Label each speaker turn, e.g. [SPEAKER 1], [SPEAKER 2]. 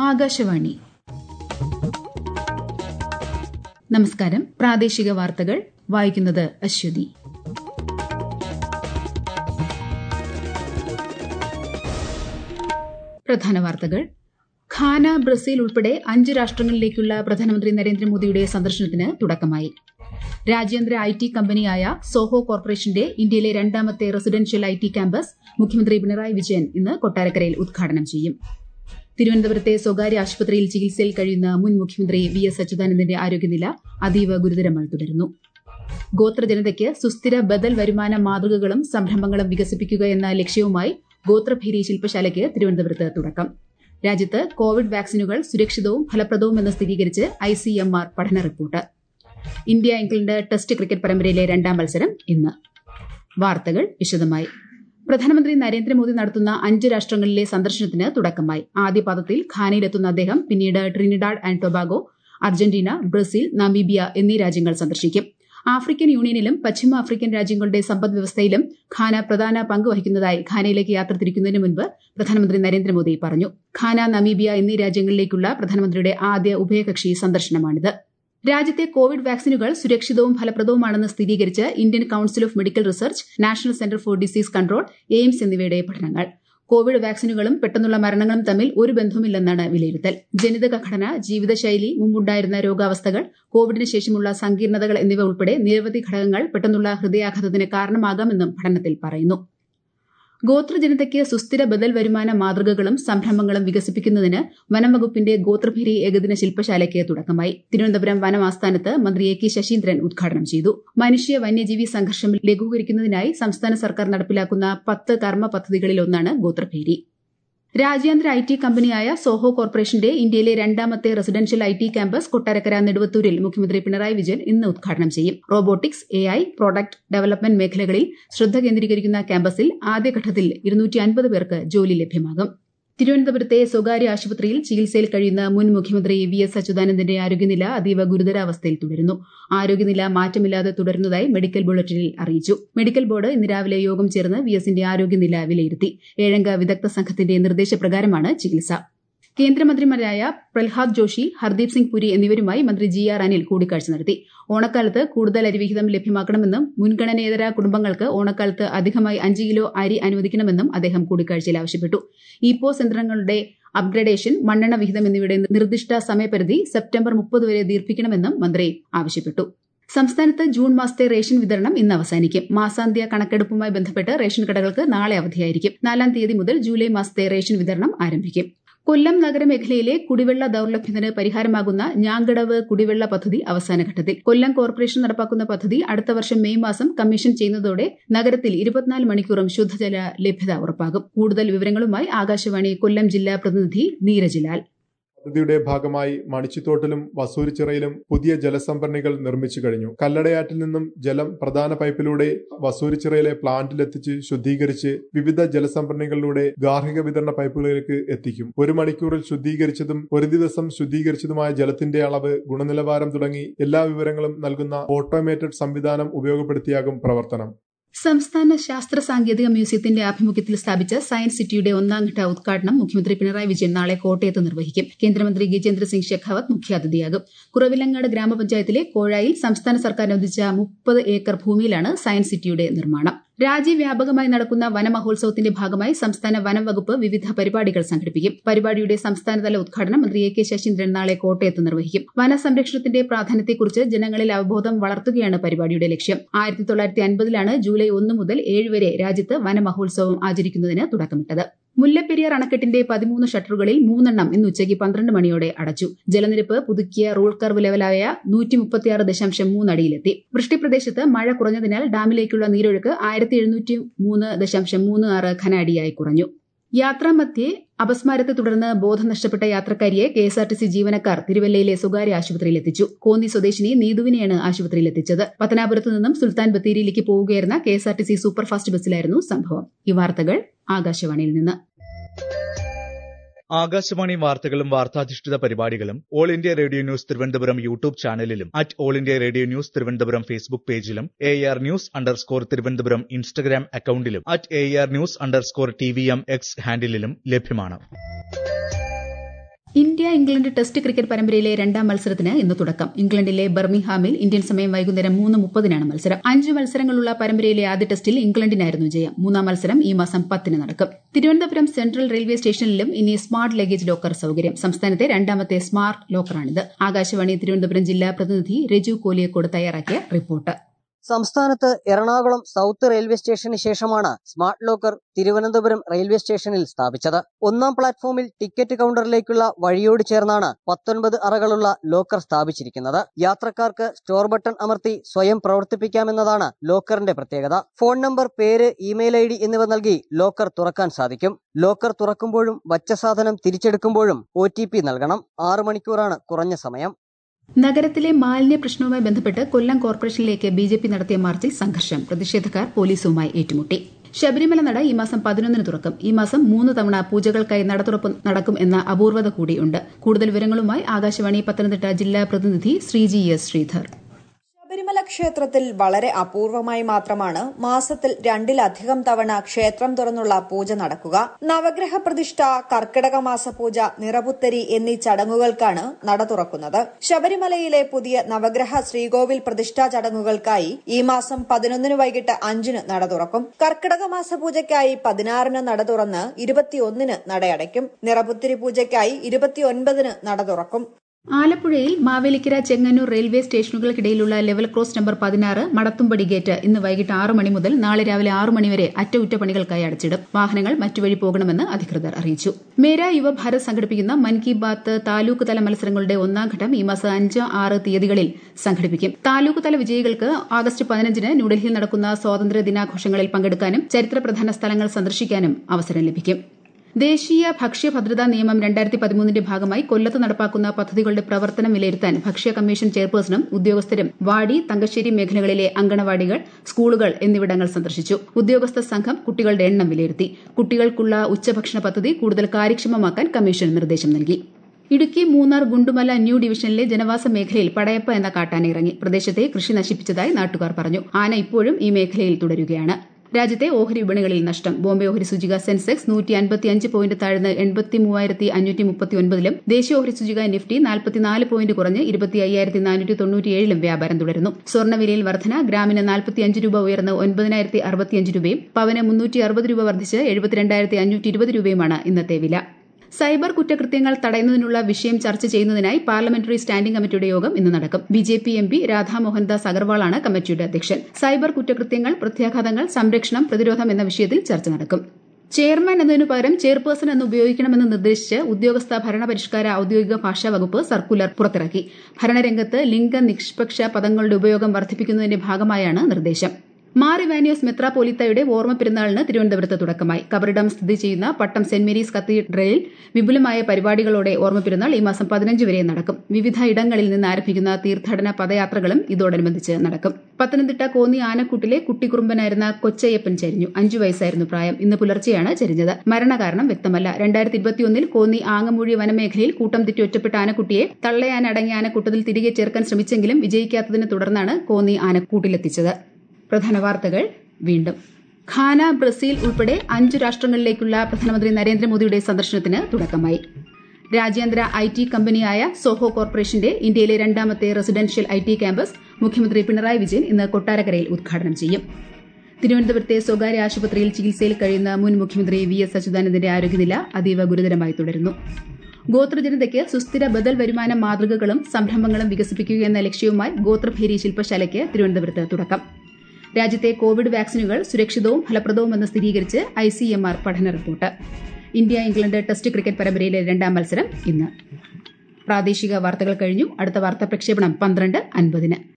[SPEAKER 1] ആകാശവാണി നമസ്കാരം പ്രാദേശിക വാർത്തകൾ വായിക്കുന്നത് അശ്വതി പ്രധാന വാർത്തകൾ ഖാന ബ്രസീൽ ഉൾപ്പെടെ അഞ്ച് രാഷ്ട്രങ്ങളിലേക്കുള്ള പ്രധാനമന്ത്രി നരേന്ദ്രമോദിയുടെ സന്ദർശനത്തിന് തുടക്കമായി രാജ്യാന്തര ഐ ടി കമ്പനിയായ സോഹോ കോർപ്പറേഷന്റെ ഇന്ത്യയിലെ രണ്ടാമത്തെ റെസിഡൻഷ്യൽ ഐ ടി ക്യാമ്പസ് മുഖ്യമന്ത്രി പിണറായി വിജയൻ ഇന്ന് കൊട്ടാരക്കരയിൽ ഉദ്ഘാടനം ചെയ്യും തിരുവനന്തപുരത്തെ സ്വകാര്യ ആശുപത്രിയിൽ ചികിത്സയിൽ കഴിയുന്ന മുൻ മുഖ്യമന്ത്രി വി എസ് അച്യുതാനന്ദന്റെ ആരോഗ്യനില അതീവ ഗുരുതരമായി തുടരുന്നു ഗോത്രജനതയ്ക്ക് സുസ്ഥിര ബദൽ വരുമാന മാതൃകകളും സംരംഭങ്ങളും വികസിപ്പിക്കുക എന്ന ലക്ഷ്യവുമായി ഗോത്രഭേരി ശില്പശാലയ്ക്ക് തിരുവനന്തപുരത്ത് തുടക്കം രാജ്യത്ത് കോവിഡ് വാക്സിനുകൾ സുരക്ഷിതവും ഫലപ്രദവുമെന്ന് സ്ഥിരീകരിച്ച് ഐസിഎംആർ പഠന report India England test cricket പരമ്പരയിലെ രണ്ടാം മത്സരം ഇന്ന് വാർത്തകൾ വിശദമായി പ്രധാനമന്ത്രി നരേന്ദ്രമോദി നടത്തുന്ന അഞ്ച് രാഷ്ട്രങ്ങളിലെ സന്ദർശനത്തിന് തുടക്കമായി ആദ്യ പാദത്തിൽ ഖാനയിലെത്തുന്ന അദ്ദേഹം പിന്നീട് Trinidad and Tobago Argentina Brazil Namibia എന്നീ രാജ്യങ്ങൾ സന്ദർശിക്കും ആഫ്രിക്കൻ യൂണിയനിലും പശ്ചിമ ആഫ്രിക്കൻ രാജ്യങ്ങളുടെ സമ്പദ് വ്യവസ്ഥയിലും ഖാന പ്രധാന പങ്ക് വഹിക്കുന്നതായി ഖാനയിലേക്ക് യാത്ര തിരിക്കുന്നതിന് മുൻപ് പ്രധാനമന്ത്രി നരേന്ദ്രമോദി പറഞ്ഞു ഖാന നമീബിയ എന്നീ രാജ്യങ്ങളിലേക്കുള്ള പ്രധാനമന്ത്രിയുടെ ആദ്യ ഉഭയകക്ഷി സന്ദർശനമാണിത് രാജ്യത്തെ കോവിഡ് വാക്സിനുകൾ സുരക്ഷിതവും ഫലപ്രദവുമാണെന്ന് സ്ഥിരീകരിച്ച് Indian Council of Medical Research National Centre for Disease Control AIIMS എന്നിവയുടെ പഠനങ്ങൾ കോവിഡ് വാക്സിനുകളും പെട്ടെന്നുള്ള മരണങ്ങളും തമ്മിൽ ഒരു ബന്ധവുമില്ലെന്നാണ് വിലയിരുത്തൽ ജനിതക ഘടന ജീവിതശൈലി മുമ്പുണ്ടായിരുന്ന രോഗാവസ്ഥകൾ കോവിഡിന് ശേഷമുള്ള സങ്കീർണതകൾ എന്നിവ ഉൾപ്പെടെ നിരവധി ഘടകങ്ങൾ പെട്ടെന്നുള്ള ഹൃദയാഘാതത്തിന് കാരണമാകാമെന്നും പഠനത്തിൽ പറയുന്നു ഗോത്രജനതയ്ക്ക് സുസ്ഥിര ബദൽ വരുമാന മാതൃകകളും സംരംഭങ്ങളും വികസിപ്പിക്കുന്നതിന് വനംവകുപ്പിന്റെ ഗോത്രഭേരി ഏകദിന ശില്പശാലയ്ക്ക് തുടക്കമായി തിരുവനന്തപുരം വനം ആസ്ഥാനത്ത് മന്ത്രി എ കെ ശശീന്ദ്രൻ ഉദ്ഘാടനം ചെയ്തു മനുഷ്യ വന്യജീവി സംഘർഷം ലഘൂകരിക്കുന്നതിനായി സംസ്ഥാന സർക്കാർ നടപ്പിലാക്കുന്ന പത്ത് കർമ്മ പദ്ധതികളിലൊന്നാണ് ഗോത്രഭേരി രാജ്യാന്തര ഐ ടി കമ്പനിയായ സോഹോ കോർപ്പറേഷന്റെ ഇന്ത്യയിലെ രണ്ടാമത്തെ residential I T campus Kottarakkara നെടുവത്തൂരിൽ മുഖ്യമന്ത്രി പിണറായി വിജയൻ ഇന്ന് ഉദ്ഘാടനം ചെയ്യും robotics A I product development മേഖലകളിൽ ശ്രദ്ധ കേന്ദ്രീകരിക്കുന്ന ക്യാമ്പസിൽ ആദ്യഘട്ടത്തിൽ ഇരുന്നൂറ്റി പേർക്ക് ജോലി ലഭ്യമാകും തിരുവനന്തപുരത്തെ സ്വകാര്യ ആശുപത്രിയിൽ ചികിത്സയിൽ കഴിയുന്ന മുൻ മുഖ്യമന്ത്രി വി എസ് അച്യുതാനന്ദന്റെ ആരോഗ്യനില അതീവ ഗുരുതരാവസ്ഥയിൽ തുടരുന്നു ആരോഗ്യനില മാറ്റമില്ലാതെ തുടരുന്നതായി മെഡിക്കൽ ബുള്ളറ്റിനിൽ അറിയിച്ചു മെഡിക്കൽ ബോർഡ് ഇന്ന് രാവിലെ യോഗം ചേർന്ന് വി എസിന്റെ ആരോഗ്യനില വിലയിരുത്തി ഏഴംഗ വിദഗ്ധ സംഘത്തിന്റെ നിർദ്ദേശപ്രകാരമാണ് ചികിത്സ കേന്ദ്രമന്ത്രിമാരായ പ്രഹ്ലാദ് ജോഷി ഹർദീപ് സിംഗ് പുരി എന്നിവരുമായി മന്ത്രി ജി ആർ അനിൽ കൂടിക്കാഴ്ച നടത്തി ഓണക്കാലത്ത് കൂടുതൽ അരിവിഹിതം ലഭ്യമാക്കണമെന്നും മുൻഗണനേതര കുടുംബങ്ങൾക്ക് ഓണക്കാലത്ത് അധികമായി അഞ്ച് കിലോ അരി അനുവദിക്കണമെന്നും അദ്ദേഹം കൂടിക്കാഴ്ചയിൽ ആവശ്യപ്പെട്ടു ഇപോസ് യന്ത്രങ്ങളുടെ അപ്ഗ്രഡേഷൻ മണ്ണെണ്ണ വിഹിതം എന്നിവയുടെ നിർദ്ദിഷ്ട സമയപരിധി സെപ്റ്റംബർ മുപ്പത് വരെ ദീർഘിക്കണമെന്നും മന്ത്രി ആവശ്യപ്പെട്ടു സംസ്ഥാനത്ത് ജൂൺ മാസത്തെ റേഷൻ വിതരണം ഇന്ന് അവസാനിക്കും മാസാന്ത്യ കണക്കെടുപ്പുമായി ബന്ധപ്പെട്ട് റേഷൻ കടകൾക്ക് നാളെ അവധിയായിരിക്കും നാലാം തീയതി മുതൽ ജൂലൈ മാസത്തെ റേഷൻ വിതരണം ആരംഭിക്കും കൊല്ലം നഗരമേഖലയിലെ കുടിവെള്ള ദൌർലഭ്യത്തിന് പരിഹാരമാകുന്ന ഞാങ്കടവ് കുടിവെള്ള പദ്ധതി അവസാനഘട്ടത്തിൽ കൊല്ലം കോർപ്പറേഷൻ നടപ്പാക്കുന്ന പദ്ധതി അടുത്ത വർഷം മെയ് മാസം കമ്മീഷൻ ചെയ്യുന്നതോടെ നഗരത്തിൽ ഇരുപത്തിനാല് മണിക്കൂറും ശുദ്ധജല ലഭ്യത ഉറപ്പാകും കൂടുതൽ വിവരങ്ങളുമായി ആകാശവാണി കൊല്ലം ജില്ലാ പ്രതിനിധി നീരജ് ലാൽ
[SPEAKER 2] പദ്ധതിയുടെ ഭാഗമായി മണിച്ചിത്തോട്ടിലും വസൂരിച്ചിറയിലും പുതിയ ജലസംഭരണികൾ നിർമ്മിച്ചു കഴിഞ്ഞു കല്ലടയാറ്റിൽ നിന്നും ജലം പ്രധാന പൈപ്പിലൂടെ വസൂരിച്ചിറയിലെ പ്ലാന്റിലെത്തിച്ച് ശുദ്ധീകരിച്ച് വിവിധ ജലസംഭരണികളിലൂടെ ഗാർഹിക വിതരണ പൈപ്പുകളിലേക്ക് എത്തിക്കും ഒരു മണിക്കൂറിൽ ശുദ്ധീകരിച്ചതും ഒരു ദിവസം ശുദ്ധീകരിച്ചതുമായ ജലത്തിന്റെ അളവ് ഗുണനിലവാരം തുടങ്ങി എല്ലാ വിവരങ്ങളും നൽകുന്ന ഓട്ടോമേറ്റഡ് സംവിധാനം ഉപയോഗപ്പെടുത്തിയാകും പ്രവർത്തനം
[SPEAKER 1] സംസ്ഥാന ശാസ്ത്ര സാങ്കേതിക മ്യൂസിയത്തിന്റെ ആഭിമുഖ്യത്തിൽ സ്ഥാപിച്ച സയൻസ് സിറ്റിയുടെ ഒന്നാംഘട്ട ഉദ്ഘാടനം മുഖ്യമന്ത്രി പിണറായി വിജയൻ നാളെ കോട്ടയത്ത് നിർവഹിക്കും കേന്ദ്രമന്ത്രി ഗജേന്ദ്ര സിംഗ് ഷെഖാവത്ത് മുഖ്യാതിഥിയാകും കുറവിലങ്ങാട് ഗ്രാമപഞ്ചായത്തിലെ കോഴായിൽ സംസ്ഥാന സർക്കാർ അനുവദിച്ച മുപ്പത് ഏക്കർ ഭൂമിയിലാണ് സയൻസ് സിറ്റിയുടെ നിർമ്മാണം രാജ്യവ്യാപകമായി നടക്കുന്ന വനമഹോത്സവത്തിന്റെ ഭാഗമായി സംസ്ഥാന വനം വകുപ്പ് വിവിധ പരിപാടികൾ സംഘടിപ്പിക്കും പരിപാടിയുടെ സംസ്ഥാനതല ഉദ്ഘാടനം മന്ത്രി എ കെ ശശീന്ദ്രൻ നാളെ കോട്ടയത്ത് നിർവഹിക്കും വനസംരക്ഷണത്തിന്റെ പ്രാധാന്യത്തെക്കുറിച്ച് ജനങ്ങളിൽ അവബോധം വളർത്തുകയാണ് പരിപാടിയുടെ ലക്ഷ്യം ആയിരത്തി തൊള്ളായിരത്തി അൻപതിലാണ് ജൂലൈ ഒന്ന് മുതൽ ഏഴ് വരെ രാജ്യത്ത് വനമഹോത്സവം ആചരിക്കുന്നതിന് തുടക്കമിട്ടത് മുല്ലപ്പെരിയാർ അണക്കെട്ടിന്റെ പതിമൂന്ന് ഷട്ടറുകളിൽ മൂന്നെണ്ണം ഇന്ന് ഉച്ചയ്ക്ക് പന്ത്രണ്ട് മണിയോടെ അടച്ചു ജലനിരപ്പ് പുതുക്കിയ റൂൾ കർവ് ലെവലായ നൂറ്റി മുപ്പത്തിയാറ് ദശാംശം മൂന്നടിയിലെത്തി വൃഷ്ടിപ്രദേശത്ത് മഴ കുറഞ്ഞതിനാൽ ഡാമിലേക്കുള്ള നീരൊഴുക്ക് ആയിരത്തി എഴുന്നൂറ്റി മൂന്ന് ദശാംശം മൂന്ന് ആറ് ഘനഅടിയായി കുറഞ്ഞു യാത്രാമധ്യേ അപസ്മാരത്തെ തുടർന്ന് ബോധം നഷ്ടപ്പെട്ട യാത്രക്കാരിയെ കെഎസ്ആർടിസി ജീവനക്കാർ തിരുവല്ലയിലെ സ്വകാര്യ ആശുപത്രിയിൽ എത്തിച്ചു കോന്നി സ്വദേശിനി നീതുവിനെയാണ് ആശുപത്രിയിൽ എത്തിച്ചത് പത്തനാപുരത്ത് നിന്നും സുൽത്താൻ ബത്തേരിയിലേക്ക് പോവുകയായിരുന്ന കെഎസ്ആർടിസി സൂപ്പർഫാസ്റ്റ് ബസ്സിലായിരുന്നു സംഭവം ഈ വാർത്തകൾ ആകാശവാണിയിൽ നിന്ന്
[SPEAKER 3] ആകാശവാണി വാർത്തകളും വാർത്താധിഷ്ഠിത പരിപാടികളും All India Radio News Thiruvananthapuram YouTube ചാനലിലും at All India Radio News Thiruvananthapuram Facebook പേജിലും A R news underscore Thiruvananthapuram Instagram അക്കൌണ്ടിലും at A R news underscore T V M X ഹാൻഡിലും ലഭ്യമാണ്
[SPEAKER 1] India India England test cricket പരമ്പരയിലെ രണ്ടാം മത്സരത്തിന് ഇന്ന് തുടക്കം ഇംഗ്ലണ്ടിലെ ബർമിംഗ്ഹാമിൽ ഇന്ത്യൻ സമയം വൈകുന്നേരം മൂന്ന് മുപ്പതിനാണ് മത്സരം അഞ്ച് മത്സരങ്ങളുള്ള പരമ്പരയിലെ ആദ്യ ടെസ്റ്റിൽ ഇംഗ്ലണ്ടിനായിരുന്നു ജയം മൂന്നാം മത്സരം ഈ മാസം പത്തിന് നടക്കും തിരുവനന്തപുരം സെൻട്രൽ റെയിൽവേ സ്റ്റേഷനിലും ഇനി സ്മാർട്ട് ലഗേജ് ലോക്കർ സൌകര്യം സംസ്ഥാനത്തെ രണ്ടാമത്തെ സ്മാർട്ട് ലോക്കറാണിത് ആകാശവാണി തിരുവനന്തപുരം ജില്ലാ പ്രതിനിധി രജു കോലിയക്കോട് തയ്യാറാക്കിയ റിപ്പോർട്ട്
[SPEAKER 4] സംസ്ഥാനത്ത് എറണാകുളം സൗത്ത് റെയിൽവേ സ്റ്റേഷന് ശേഷമാണ് സ്മാർട്ട് ലോക്കർ തിരുവനന്തപുരം റെയിൽവേ സ്റ്റേഷനിൽ സ്ഥാപിച്ചത് ഒന്നാം പ്ലാറ്റ്ഫോമിൽ ടിക്കറ്റ് കൌണ്ടറിലേക്കുള്ള വഴിയോട് ചേർന്നാണ് പത്തൊൻപത് അറകളുള്ള ലോക്കർ സ്ഥാപിച്ചിരിക്കുന്നത് യാത്രക്കാർക്ക് സ്റ്റോർ ബട്ടൺ അമർത്തി സ്വയം പ്രവർത്തിപ്പിക്കാമെന്നതാണ് ലോക്കറിന്റെ പ്രത്യേകത ഫോൺ നമ്പർ പേര് ഇമെയിൽ ഐ ഡി എന്നിവ നൽകി ലോക്കർ തുറക്കാൻ സാധിക്കും ലോക്കർ തുറക്കുമ്പോഴും വച്ച സാധനം തിരിച്ചെടുക്കുമ്പോഴും ഒ നൽകണം ആറ് മണിക്കൂറാണ് കുറഞ്ഞ സമയം
[SPEAKER 1] നഗരത്തിലെ മാലിന്യ പ്രശ്നവുമായി ബന്ധപ്പെട്ട് കൊല്ലം കോർപ്പറേഷനിലേക്ക് ബി ജെ പി നടത്തിയ മാർച്ചിൽ സംഘർഷം പ്രതിഷേധക്കാർ പോലീസുമായി ഏറ്റുമുട്ടി ശബരിമല നട ഈ മാസം പതിനൊന്നിന് തുറക്കും ഈ മാസം മൂന്ന് തവണ പൂജകൾക്കായി നട തുറപ്പ് നടക്കും എന്ന അപൂർവത കൂടിയുണ്ട് കൂടുതൽ വിവരങ്ങളുമായി ആകാശവാണി പത്തനംതിട്ട ജില്ലാ പ്രതിനിധി ശ്രീജി എസ് ശ്രീധർ
[SPEAKER 5] ശബരിമല ക്ഷേത്രത്തിൽ വളരെ അപൂർവമായി മാത്രമാണ് മാസത്തിൽ രണ്ടിലധികം തവണ ക്ഷേത്രം തുറന്നുള്ള പൂജ നടക്കുക നവഗ്രഹ പ്രതിഷ്ഠ കർക്കിടക മാസ പൂജ നിറപുത്തരി എന്നീ ചടങ്ങുകൾക്കാണ് നട തുറക്കുന്നത് ശബരിമലയിലെ പുതിയ നവഗ്രഹ ശ്രീകോവിൽ പ്രതിഷ്ഠാ ചടങ്ങുകൾക്കായി ഈ മാസം പതിനൊന്നിന് വൈകിട്ട് അഞ്ചിന് നട തുറക്കും കർക്കിടക മാസ പൂജയ്ക്കായി പതിനാറിന് നട തുറന്ന് ഇരുപത്തിയൊന്നിന് നടയടയ്ക്കും നിറപുത്തിരി പൂജയ്ക്കായി ഇരുപത്തിയൊൻപതിന് നട തുറക്കും
[SPEAKER 1] ആലപ്പുഴയിൽ മാവേലിക്കര ചെങ്ങന്നൂർ റെയിൽവേ സ്റ്റേഷനുകൾക്കിടയിലുള്ള ലെവൽ ക്രോസ് നമ്പർ പതിനാറ് മടത്തുംപടി ഗേറ്റ് ഇന്ന് വൈകിട്ട് ആറ് മണി മുതൽ നാളെ രാവിലെ ആറ് മണിവരെ അറ്റകുറ്റപ്പണികൾക്കായി അടച്ചിടും വാഹനങ്ങൾ മറ്റുവഴി പോകണമെന്ന് അധികൃതർ അറിയിച്ചു മേര യുവഭാരത് സംഘടിപ്പിക്കുന്ന മൻ കി ബാത്ത് താലൂക്ക് തല മത്സരങ്ങളുടെ ഒന്നാം ഘട്ടം ഈ മാസം അഞ്ച് ആറ് തീയതികളിൽ സംഘടിപ്പിക്കും താലൂക്ക് തല വിജയികൾക്ക് ആഗസ്റ്റ് പതിനഞ്ചിന് ന്യൂഡൽഹിയിൽ നടക്കുന്ന സ്വാതന്ത്ര്യ ദിനാഘോഷങ്ങളിൽ പങ്കെടുക്കാനും ചരിത്രപ്രധാന സ്ഥലങ്ങൾ സന്ദർശിക്കാനും അവസരം ലഭിക്കും ദേശീയ ഭക്ഷ്യഭദ്രതാ നിയമം രണ്ടായിരത്തി പതിമൂന്നിന്റെ ഭാഗമായി കൊല്ലത്ത് നടപ്പാക്കുന്ന പദ്ധതികളുടെ പ്രവർത്തനം വിലയിരുത്താൻ ഭക്ഷ്യ കമ്മീഷൻ ചെയർപേഴ്സണും ഉദ്യോഗസ്ഥരും വാടി തങ്കശ്ശേരി മേഖലകളിലെ അങ്കണവാടികൾ സ്കൂളുകൾ എന്നിവിടങ്ങൾ സന്ദർശിച്ചു ഉദ്യോഗസ്ഥ സംഘം കുട്ടികളുടെ എണ്ണം വിലയിരുത്തി കുട്ടികൾക്കുള്ള ഉച്ചഭക്ഷണ പദ്ധതി കൂടുതൽ കാര്യക്ഷമമാക്കാൻ കമ്മീഷൻ നിർദ്ദേശം നൽകി ഇടുക്കി മൂന്നാർ ഗുണ്ടുമല ന്യൂ ഡിവിഷനിലെ ജനവാസ മേഖലയിൽ പടയപ്പ എന്ന കാട്ടാന ഇറങ്ങി പ്രദേശത്തെ കൃഷി നശിപ്പിച്ചതായി നാട്ടുകാർ പറഞ്ഞു ആന ഇപ്പോഴും ഈ മേഖലയിൽ തുടരുകയാണ് രാജ്യത്തെ ഓഹരി വിപണികളിൽ നഷ്ടം ബോംബെ ഓഹരി സൂചിക സെൻസെക്സ് നൂറ്റി അൻപത്തിയഞ്ച് പോയിന്റ് താഴ്ന്ന് എൺപത്തി മൂവായിരത്തി അഞ്ഞൂറ്റി മുപ്പത്തി ഒൻപതിലും ദേശീയ ഓഹരി സൂചിക നിഫ്റ്റി നാൽപ്പത്തിനാല് പോയിന്റ് കുറഞ്ഞ് ഇരുപത്തി അയ്യായിരത്തി നാനൂറ്റി തൊണ്ണൂറ്റിയേഴിലും വ്യാപാരം തുടരുന്നു സ്വർണ്ണവിലയിൽ വർധന ഗ്രാമിന് നാൽപ്പത്തിയഞ്ച് രൂപ ഉയർന്ന് ഒൻപതിനായിരത്തി അറുപത്തിയഞ്ച് രൂപയും പവന് മുന്നൂറ്റി അറുപത് രൂപ വർദ്ധിച്ച് എഴുപത്തിരണ്ടായിരത്തി അഞ്ഞൂറ്റി ഇരുപത് രൂപയുമാണ് ഇന്നത്തെ വില സൈബർ കുറ്റകൃത്യങ്ങൾ തടയുന്നതിനുള്ള വിഷയം ചർച്ച ചെയ്യുന്നതിനായി പാർലമെന്ററി സ്റ്റാൻഡിംഗ് കമ്മിറ്റിയുടെ യോഗം ഇന്ന് നടക്കും B J P M P Radha Mohandas അഗർവാളാണ് കമ്മിറ്റിയുടെ അധ്യക്ഷൻ സൈബർ കുറ്റകൃത്യങ്ങൾ പ്രത്യാഘാതങ്ങൾ സംരക്ഷണം പ്രതിരോധം എന്ന വിഷയത്തിൽ ചർച്ച നടക്കും ചെയർമാൻ എന്നതിനു പകരം ചെയർപേഴ്സൺ എന്ന് ഉപയോഗിക്കണമെന്ന് നിർദ്ദേശിച്ച് ഉദ്യോഗസ്ഥ ഭരണപരിഷ്കാര ഔദ്യോഗിക ഭാഷാ വകുപ്പ് സർക്കുലർ പുറത്തിറക്കി ഭരണരംഗത്ത് ലിംഗ നിഷ്പക്ഷ പദങ്ങളുടെ ഉപയോഗം വർദ്ധിപ്പിക്കുന്നതിന്റെ ഭാഗമായാണ് നിർദ്ദേശം മാർ ഇവാനിയോസ് മെത്രാപോലിത്തയുടെ ഓർമ്മ പെരുന്നാളിന് തിരുവനന്തപുരത്ത് തുടക്കമായി കബറിടം സ്ഥിതി ചെയ്യുന്ന പട്ടം സെന്റ് മേരീസ് കത്തീഡ്രലിൽ വിപുലമായ പരിപാടികളോടെ ഓർമ്മ പെരുന്നാൾ ഈ മാസം പതിനഞ്ച് വരെ നടക്കും വിവിധ ഇടങ്ങളിൽ നിന്ന് ആരംഭിക്കുന്ന തീർത്ഥാടന പദയാത്രകളും ഇതോടനുബന്ധിച്ച് നടക്കും പത്തനംതിട്ട കോന്നി ആനക്കൂട്ടിലെ കുട്ടിക്കുറുമ്പനായിരുന്ന കൊച്ചയ്യപ്പൻ ചരിഞ്ഞു അഞ്ചു വയസ്സായിരുന്നു പ്രായം ഇന്ന് പുലർച്ചെയാണ് ചരിഞ്ഞത് മരണകാരണം വ്യക്തമല്ല രണ്ടായിരത്തി ഇരുപത്തിയൊന്നിൽ കോന്നി ആങ്ങമൂഴി വനമേഖലയിൽ കൂട്ടം തെറ്റി ഒറ്റപ്പെട്ട ആനക്കുട്ടിയെ തള്ളയാൻ അടങ്ങിയ ആനക്കൂട്ടത്തിൽ തിരികെ ചേർക്കാൻ ശ്രമിച്ചെങ്കിലും വിജയിക്കാത്തതിനെ തുടർന്നാണ് കോന്നി ആനക്കൂട്ടിലെത്തിച്ചത് പ്രധാന വാർത്തകൾ വീണ്ടും ഖാന ബ്രസീൽ ഉൾപ്പെടെ അഞ്ചു രാഷ്ട്രങ്ങളിലേക്കുള്ള പ്രധാനമന്ത്രി നരേന്ദ്രമോദിയുടെ സന്ദർശനത്തിന് തുടക്കമായി രാജ്യാന്തര ഐ ടി കമ്പനിയായ സോഹോ കോർപ്പറേഷന്റെ ഇന്ത്യയിലെ രണ്ടാമത്തെ റെസിഡൻഷ്യൽ ഐ ടി ക്യാമ്പസ് മുഖ്യമന്ത്രി പിണറായി വിജയൻ ഇന്ന് കൊട്ടാരക്കരയിൽ ഉദ്ഘാടനം ചെയ്യും തിരുവനന്തപുരത്തെ സ്വകാര്യ ആശുപത്രിയിൽ ചികിത്സയിൽ കഴിയുന്ന മുൻ മുഖ്യമന്ത്രി വി എസ് അച്യുതാനന്ദന്റെ ആരോഗ്യനില അതീവ ഗുരുതരമായി തുടരുന്നു ഗോത്രജനതയ്ക്ക് സുസ്ഥിര ബദൽ വരുമാന മാതൃകകളും സംരംഭങ്ങളും വികസിപ്പിക്കുക എന്ന ലക്ഷ്യവുമായി ഗോത്രഭേരി ശില്പശാലയ്ക്ക് തിരുവനന്തപുരത്ത് തുടക്കം രാജ്യത്തെ കോവിഡ് വാക്സിനുകൾ സുരക്ഷിതവും ഫലപ്രദവുമെന്ന് സ്ഥിരീകരിച്ച് ഐ സി എം ആർ പഠന report India England test cricket പരമ്പരയിലെ രണ്ടാം മത്സരം ഇന്ന് പ്രാദേശിക വാർത്തകൾ കഴിഞ്ഞു അടുത്ത വാർത്താ പ്രക്ഷേപണം പന്ത്രണ്ട് അൻപതിന്